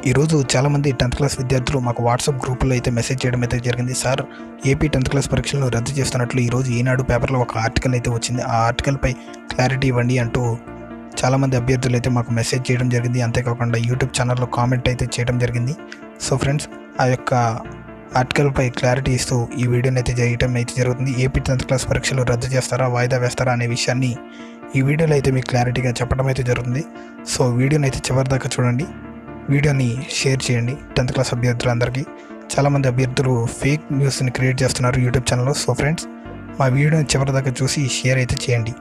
ఈరోజు చాలామంది tenth class విద్యార్థులు మాకు వాట్సాప్ గ్రూపులో అయితే మెసేజ్ చేయడం అయితే జరిగింది సార్ ఏపీ టెన్త్ క్లాస్ పరీక్షలను రద్దు చేస్తున్నట్లు ఈరోజు ఈనాడు పేపర్లో ఒక ఆర్టికల్ అయితే వచ్చింది ఆ ఆర్టికల్పై క్లారిటీ ఇవ్వండి అంటూ చాలామంది అభ్యర్థులు అయితే మాకు మెసేజ్ చేయడం జరిగింది అంతేకాకుండా యూట్యూబ్ ఛానల్లో కామెంట్ అయితే చేయడం జరిగింది సో ఫ్రెండ్స్ ఆ యొక్క ఆర్టికల్పై క్లారిటీ ఇస్తూ ఈ వీడియోని అయితే చేయడం అయితే జరుగుతుంది ఏపీ టెన్త్ క్లాస్ పరీక్షలు రద్దు చేస్తారా వాయిదా వేస్తారా అనే విషయాన్ని ఈ వీడియోలో అయితే మీకు క్లారిటీగా చెప్పడం అయితే జరుగుతుంది సో వీడియోని అయితే చివరి దాకా చూడండి వీడియోని షేర్ చేయండి టెన్త్ క్లాస్ అభ్యర్థులందరికీ చాలామంది అభ్యర్థులు ఫేక్ న్యూస్ని క్రియేట్ చేస్తున్నారు యూట్యూబ్ ఛానల్లో సో ఫ్రెండ్స్ మా వీడియోని చివరి దాకా చూసి షేర్ అయితే చేయండి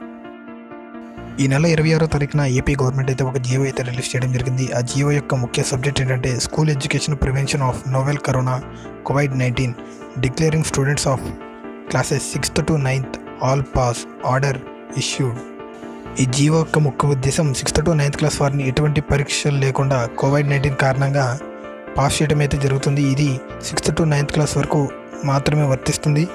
ఈ నెల ఇరవై ఆరో తారీఖున ఏపీ గవర్నమెంట్ అయితే ఒక జియో అయితే రిలీజ్ చేయడం జరిగింది ఆ జియో యొక్క ముఖ్య సబ్జెక్ట్ ఏంటంటే school education prevention of novel corona covid nineteen declaring students of classes sixth to ninth all pass order issued ఈ జియో యొక్క ముఖ్య ఉద్దేశం సిక్స్త్ టు నైన్త్ క్లాస్ వారిని ఎటువంటి పరీక్షలు లేకుండా కోవిడ్ నైన్టీన్ కారణంగా పాస్ చేయడం అయితే జరుగుతుంది ఇది సిక్స్త్ టు నైన్త్ క్లాస్ వరకు మాత్రమే వర్తిస్తుంది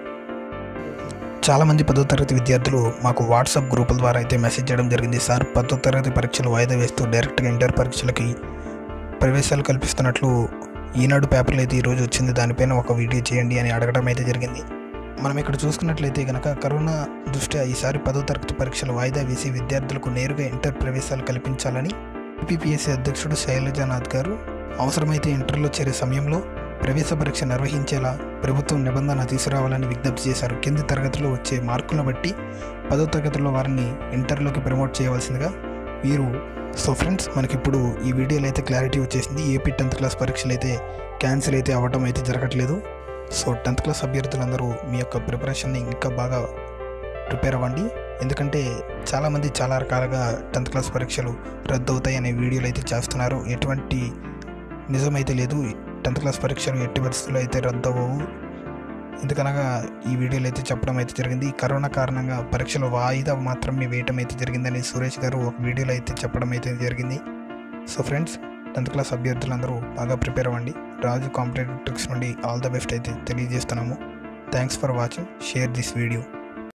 చాలామంది పదో తరగతి విద్యార్థులు మాకు వాట్సాప్ గ్రూపుల ద్వారా అయితే మెసేజ్ చేయడం జరిగింది సార్ పదో తరగతి పరీక్షలు వాయిదా వేస్తూ డైరెక్ట్గా ఇంటర్ పరీక్షలకి ప్రవేశాలు కల్పిస్తున్నట్లు ఈనాడు పేపర్లో అయితే ఈరోజు వచ్చింది దానిపైన ఒక వీడియో చేయండి అని అడగడం అయితే జరిగింది మనం ఇక్కడ చూసుకున్నట్లయితే కనుక కరోనా దృష్ట్యా ఈసారి పదో తరగతి పరీక్షలు వాయిదా వేసి విద్యార్థులకు నేరుగా ఇంటర్ ప్రవేశాలు కల్పించాలని ఏపీపీఎస్సీ అధ్యక్షుడు శైలజానాథ్ గారు అవసరమైతే ఇంటర్లో చేరే సమయంలో ప్రవేశ పరీక్ష నిర్వహించేలా ప్రభుత్వం నిబంధన తీసుకురావాలని విజ్ఞప్తి చేశారు కింది తరగతిలో వచ్చే మార్కులను బట్టి పదో తరగతిలో వారిని ఇంటర్లోకి ప్రమోట్ చేయవలసిందిగా వీరు సో ఫ్రెండ్స్ మనకి ఇప్పుడు ఈ వీడియోలో అయితే క్లారిటీ వచ్చేసింది ఏపీ టెన్త్ క్లాస్ పరీక్షలు అయితే క్యాన్సిల్ అయితే అవ్వడం అయితే జరగట్లేదు సో టెన్త్ క్లాస్ అభ్యర్థులందరూ మీ యొక్క ప్రిపరేషన్ని ఇంకా బాగా ప్రిపేర్ అవ్వండి ఎందుకంటే చాలామంది చాలా రకాలుగా టెన్త్ క్లాస్ పరీక్షలు రద్దు అవుతాయి అనే వీడియోలు అయితే చేస్తున్నారు ఎటువంటి నిజమైతే లేదు టెన్త్ క్లాస్ పరీక్షలు ఎట్టి పరిస్థితుల్లో అయితే రద్దు అవ్వవు ఎందుకనగా ఈ వీడియోలో అయితే చెప్పడం అయితే జరిగింది కరోనా కారణంగా పరీక్షలు వాయిదా మాత్రమే వేయటం అయితే జరిగిందని సురేష్ గారు ఒక వీడియోలో అయితే చెప్పడం అయితే జరిగింది సో ఫ్రెండ్స్ టెన్త్ క్లాస్ అభ్యర్థులందరూ బాగా ప్రిపేర్ అవ్వండి రాజు కాంపిటేటివ్ ట్రిక్స్ నుండి ఆల్ ద బెస్ట్ అయితే తెలియజేస్తున్నాము thanks for watching share this video